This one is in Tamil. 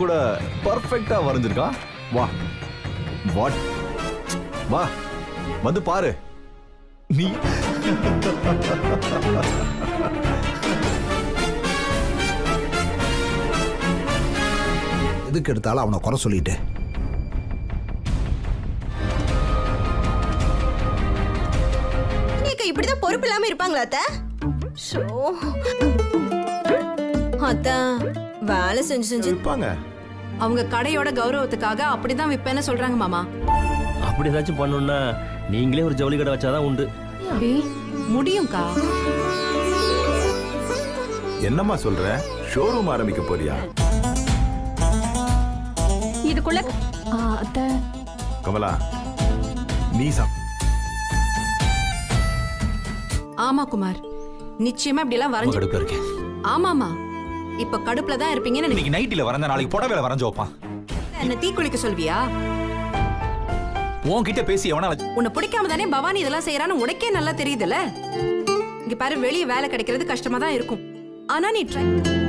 கூட பர்ஃபெக்ட்டா வரைஞ்சிருக்கான் வா வாட் வா வந்து பாரு நீ எதுக்கு எடுத்தாலும் அவனை குறை சொல்லிட்டு நீங்க இப்படிதான் பொறுப்பு இல்லாம இருப்பாங்களா அத்த ஷோ அத்த வேலை செஞ்சு செஞ்சு இருப்பாங்க அவங்க கடையோட கௌரவத்துக்காக அப்படிதான் விப்பேன்னு சொல்றாங்க மாமா அப்படி ஏதாச்சும் பண்ணணும்னா நீங்களே ஒரு ஜவுளி கடை வச்சாதான் உண்டு ஏய், முடியும்க்கா என்னம்மா சொல்ற ஷோரூம் ஆரம்பிக்க போறியா இதுக்குள்ள ஆ, அத்தை கமலா நீசம் ஆமா குமார் நிச்சயமா இப்படி எல்லாம் வரைஞ்சு கடுப்புல இருக்கேன் ஆமாமா இப்ப கடுப்புல தான் இருப்பீங்கன்னு எனக்கு இன்னைக்கு நைட்டில வரைஞ்ச நாளைக்கு புடவையில வரைஞ்சு வைப்பான் என்ன தீ குளிக்க சொல்வியா உன்கிட்ட பேசி எவனா உன்னை பிடிக்காம தானே பவானி இதெல்லாம் செய்யறான்னு உனக்கே நல்லா தெரியுதுல்ல இங்க பாரு வெளிய வேலை கிடைக்கிறது கஷ்டமா தான் இருக்கும் ஆனா நீ ட்ரை